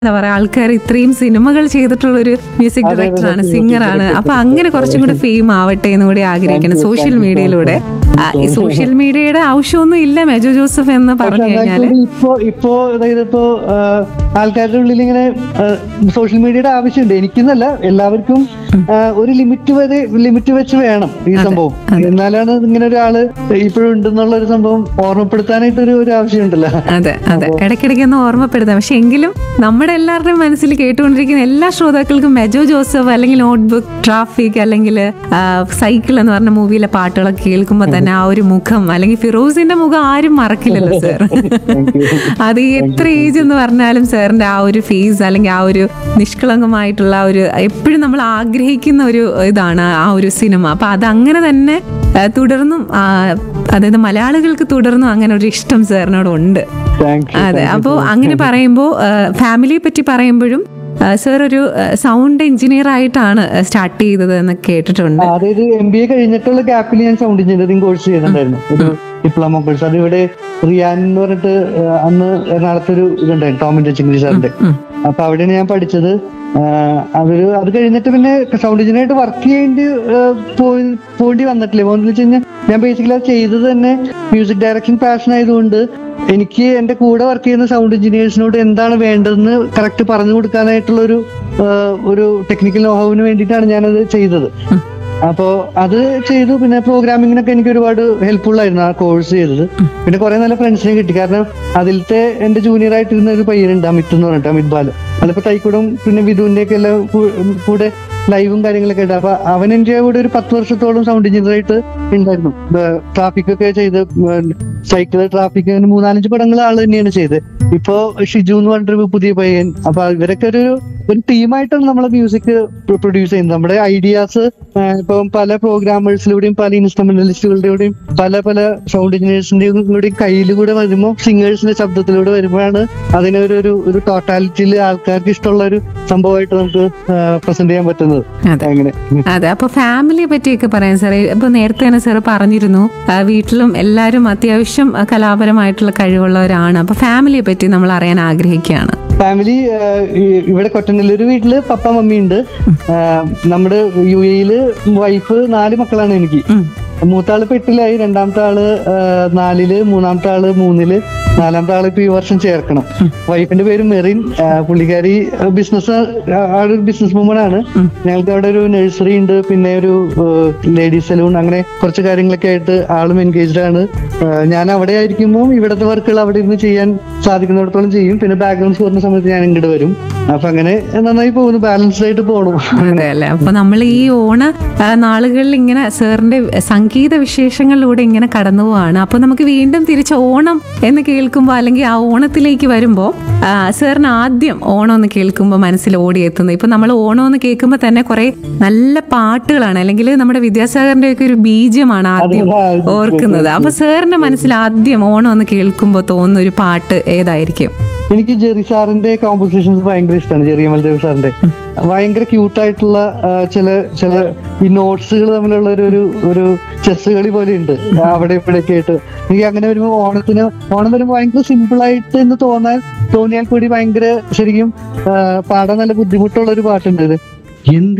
എന്താ പറയാ ആൾക്കാർ ഇത്രയും സിനിമകൾ ചെയ്തിട്ടുള്ള ഒരു മ്യൂസിക് അതെ, അതെ, ഡയറക്ടറാണ് അതെ, സിംഗറാണ് തീർച്ചയായും, അപ്പൊ അങ്ങനെ കുറച്ചും കൂടെ ഫെയിം ആവട്ടെ എന്ന് കൂടി ആഗ്രഹിക്കണം Thank you, social thank you, മീഡിയയിലൂടെ thank you. ആ, ഈ സോഷ്യൽ മീഡിയയുടെ ആവശ്യമൊന്നും ഇല്ല മെജോ ജോസഫ് എന്ന് പറഞ്ഞു പക്ഷെ കഴിഞ്ഞാല് എന്നാലും ഇപ്പോ ഇപ്പോ അതായത് ഇപ്പോ ആ, ആൾക്കാരുടെ ഉള്ളിൽ ഇങ്ങനെ സോഷ്യൽ മീഡിയയുടെ ആവശ്യമുണ്ട് എനിക്കെന്നല്ല എല്ലാവർക്കും ആ, ഒരു ലിമിറ്റ് വരെ ലിമിറ്റ് വെച്ച് വേണം ഈ സംഭവം എന്നാലാണ് ഇങ്ങനെ ഒരാള് ഇപ്പോഴും ഉണ്ടെന്നുള്ള ഒരു സംഭവം ഓർമ്മപ്പെടുത്താനായിട്ട് ഒരു ഒരു ആവശ്യമുണ്ടല്ലോ അതെ അതെ ഇടയ്ക്കിടയ്ക്ക് ഒന്ന് ഓർമ്മപ്പെടുത്താം പക്ഷെ എങ്കിലും നമ്മുടെ എല്ലാവരുടെയും മനസ്സിൽ കേട്ടുകൊണ്ടിരിക്കുന്ന എല്ലാ ശ്രോതാക്കൾക്കും മെജോ ജോസഫ് അല്ലെങ്കിൽ നോട്ട്ബുക്ക് ട്രാഫിക് അല്ലെങ്കിൽ സൈക്കിൾ എന്ന് പറഞ്ഞ മൂവിയിലെ പാട്ടുകളൊക്കെ കേൾക്കുമ്പോൾ തന്നെ ആ ഒരു മുഖം അല്ലെങ്കിൽ ഫിറോസിന്റെ മുഖം ആരും മറക്കില്ലല്ലോ സാർ അത് എത്ര ഏജ് എന്ന് പറഞ്ഞാലും സാറിന്റെ ആ ഒരു ഫേസ് അല്ലെങ്കിൽ ആ ഒരു നിഷ്കളങ്കമായിട്ടുള്ള ആ ഒരു എപ്പോഴും നമ്മൾ ആഗ്രഹിക്കുന്ന ഒരു ഇതാണ് ആ ഒരു സിനിമ അപ്പൊ അത് അങ്ങനെ തന്നെ ആ, തുടർന്നും ആ, അതായത് മലയാളികൾക്ക് തുടർന്നും അങ്ങനെ ഒരു ഇഷ്ടം സാറിനോട് ഉണ്ട് താങ്ക് യു അതെ അപ്പോൾ അങ്ങനെ പറയുമ്പോൾ ഫാമിലിയെ പറ്റി പറയുമ്പോഴും സാർ ഒരു സൗണ്ട് എഞ്ചിനീയർ ആയിട്ടാണ് സ്റ്റാർട്ട് ചെയ്തത് എന്ന് കേട്ടിട്ടുണ്ട് അതായത് എം ബി എ കഴിഞ്ഞിട്ടുള്ള ഗ്യാപ്പിൽ ഞാൻ സൗണ്ട് എഞ്ചിനീയറിംഗ് കോഴ്സ് ചെയ്യുന്നുണ്ടായിരുന്നു ഒരു ഡിപ്ലോമ കോഴ്സ് അത് ഇവിടെ റിയാൻ എന്ന് പറഞ്ഞിട്ട് ആ, അന്ന് എറണാകുളത്ത് ഒരു ഇതുണ്ടായിരുന്നു ടോമിന്റെ ചിങ്കിളി സാറിന്റെ അപ്പൊ അവിടെയാണ് ഞാൻ പഠിച്ചത് ആ, അവര് അത് കഴിഞ്ഞിട്ട് പിന്നെ സൗണ്ട് എഞ്ചിനീയറായിട്ട് വർക്ക് ചെയ്യേണ്ടി ആ, പോയി പോകേണ്ടി വന്നിട്ടില്ല പോകുന്നത് വെച്ച് കഴിഞ്ഞാൽ ഞാൻ ബേസിക്കലി അത് ചെയ്തത് തന്നെ മ്യൂസിക് ഡയറക്ഷൻ പാഷൻ ആയതുകൊണ്ട് എനിക്ക് എന്റെ കൂടെ വർക്ക് ചെയ്യുന്ന സൗണ്ട് എഞ്ചിനീയേഴ്സിനോട് എന്താണ് വേണ്ടതെന്ന് കറക്റ്റ് പറഞ്ഞു കൊടുക്കാനായിട്ടുള്ള ഒരു ആ, ഒരു ടെക്നിക്കൽ നോഹവിന് വേണ്ടിയിട്ടാണ് ഞാനത് ചെയ്തത് അപ്പോ അത് ചെയ്തു പിന്നെ പ്രോഗ്രാമിങ്ങിനൊക്കെ എനിക്ക് ഒരുപാട് ഹെൽപ്ഫുൾ ആയിരുന്നു ആ കോഴ്സ് ചെയ്തത് പിന്നെ കുറെ നല്ല ഫ്രണ്ട്സിനെ കിട്ടി കാരണം അതിലത്തെ എന്റെ ജൂനിയർ ആയിട്ടിരുന്ന ഒരു പയ്യനുണ്ട് അമിത് എന്ന് പറഞ്ഞിട്ട് അമിത് ബാല അതിപ്പോ തൈക്കൂടും പിന്നെ വിധുവിന്റെ ഒക്കെ എല്ലാം കൂ- കൂടെ ലൈവും കാര്യങ്ങളൊക്കെ ഉണ്ട് അപ്പൊ അവൻ എന്റെ കൂടെ ഒരു പത്ത് വർഷത്തോളം സൗണ്ട് എഞ്ചിനീയർ ആയിട്ട് ഉണ്ടായിരുന്നു ട്രാഫിക് ഒക്കെ ചെയ്ത് സൈക്കിള് ട്രാഫിക് അങ്ങനെ മൂന്നാലഞ്ച് പടങ്ങൾ ആള് തന്നെയാണ് ചെയ്തത് ഇപ്പോ ഷിജു എന്ന് പറഞ്ഞിട്ടൊരു പുതിയ പയ്യൻ അപ്പൊ ഇവരൊക്കെ ഒരു ഒരു ടീമായിട്ടാണ് നമ്മളെ മ്യൂസിക് പ്രൊഡ്യൂസ് ചെയ്യുന്നത് നമ്മുടെ ഐഡിയാസ് ഇപ്പം പല പ്രോഗ്രാമേഴ്സിലൂടെയും പല ഇൻസ്ട്രുമെന്റലിസ്റ്റുകളുടെയും പല പല സൗണ്ട് എഞ്ചിനീയേഴ്സിന്റെയും കൂടി കയ്യിൽ കൂടെ വരുമ്പോൾ സിംഗേഴ്സിന്റെ ശബ്ദത്തിലൂടെ വരുമ്പോഴാണ് അതിനൊരു ഒരു ഒരു ടോട്ടാലിറ്റിയിൽ ആൾക്കാർക്ക് ഇഷ്ടമുള്ള ഒരു സംഭവമായിട്ട് നമുക്ക് പ്രസന്റ് ചെയ്യാൻ പറ്റുന്നത് അതെ. അങ്ങനെ അതെ അപ്പൊ ഫാമിലിയെ പറ്റിയൊക്കെ പറയാം സാറേ ഇപ്പൊ നേരത്തെ തന്നെ സാറ് പറഞ്ഞിരുന്നു ആ, വീട്ടിലും എല്ലാവരും അത്യാവശ്യം ആ, കലാപരമായിട്ടുള്ള കഴിവുള്ളവരാണ് അപ്പൊ ഫാമിലിയെ പറ്റി നമ്മൾ അറിയാൻ ആഗ്രഹിക്കുകയാണ് ഫാമിലി ഇവിടെ കൊറ്റനല്ലൂർ വീട്ടില് പപ്പ മമ്മി ഉണ്ട് നമ്മുടെ യു എയില് വൈഫ് നാല് മക്കളാണ് എനിക്ക് ഉം. മൂത്താള് ഇപ്പൊ എട്ടിലായി രണ്ടാമത്തെ ആള് ആ, നാലില് മൂന്നാമത്തെ ആള് മൂന്നില് നാലാമത്തെ ആള് ഇപ്പൊ ഈ വർഷം ചേർക്കണം വൈഫിന്റെ പേര് മെറിൻ ആ, പുള്ളിക്കാരി ബിസിനസ് ആളൊരു ബിസിനസ് വുമൺ ആണ് ഞങ്ങൾക്ക് അവിടെ ഒരു നഴ്സറി ഉണ്ട് പിന്നെ ഒരു ലേഡീസ് സലൂൺ അങ്ങനെ കുറച്ച് കാര്യങ്ങളൊക്കെ ആയിട്ട് ആളും എൻഗേജ്ഡ് ആണ് ആ, ഞാൻ അവിടെ ആയിരിക്കുമ്പോൾ ഇവിടത്തെ വർക്കുകൾ അവിടെ ഇരുന്ന് ചെയ്യാൻ സാധിക്കുന്നിടത്തോളം ചെയ്യും പിന്നെ ബാക്ക്ഗ്രൗണ്ട് സ്കോറിന്റെ സമയത്ത് ഞാൻ ഇങ്ങോട്ട് വരും അപ്പൊ അങ്ങനെ നന്നായി പോകുന്നു ബാലൻസ്ഡ് ആയിട്ട് പോകണം അതെ അല്ലെ അപ്പൊ നമ്മൾ ഈ ഓണ ആ, നാളുകളിൽ ഇങ്ങനെ സാറിന്റെ സംഗീത വിശേഷങ്ങളിലൂടെ ഇങ്ങനെ കടന്നു പോവാണ് അപ്പൊ നമുക്ക് വീണ്ടും തിരിച്ച് ഓണം എന്ന് കേൾക്കുമ്പോൾ അല്ലെങ്കിൽ ആ ഓണത്തിലേക്ക് വരുമ്പോൾ സാറിന് ആദ്യം ഓണം എന്ന് കേൾക്കുമ്പോൾ മനസ്സിൽ ഓടിയെത്തുന്നത് ഇപ്പൊ നമ്മൾ ഓണം എന്ന് കേൾക്കുമ്പോൾ തന്നെ കുറെ നല്ല പാട്ടുകളാണ് അല്ലെങ്കിൽ നമ്മുടെ വിദ്യാസാഗറിന്റെ ഒക്കെ ഒരു ബീജമാണ് ആദ്യം അത് ഓർക്കുന്നത് അപ്പൊ സാറിന്റെ മനസ്സിൽ ആദ്യം ഓണം എന്ന് കേൾക്കുമ്പോൾ തോന്നുന്ന ഒരു പാട്ട് ഏതായിരിക്കും എനിക്ക് ജെറി സാറിന്റെ കോമ്പോസിഷൻസ് ഭയങ്കര ഇഷ്ടമാണ് ജെറി അമൽദേവ് സാറിന്റെ ഭയങ്കര ക്യൂട്ടായിട്ടുള്ള ചില ചില ഈ നോട്ട്സുകൾ തമ്മിലുള്ള ഒരു ഒരു ഒരു ചെസ് കളി പോലെ ഉണ്ട് അവിടെ ഇവിടെയൊക്കെ ആയിട്ട് എനിക്ക് അങ്ങനെ വരുമ്പോൾ ഓണത്തിന് ഓണം വരുമ്പോൾ ഭയങ്കര സിമ്പിൾ ആയിട്ട് എന്ന് തോന്നാൻ തോന്നിയാൽ കൂടി ഭയങ്കര ശരിക്കും ആ, പാടാൻ നല്ല ബുദ്ധിമുട്ടുള്ള ഒരു പാട്ടുണ്ട് ഇത് എന്ത്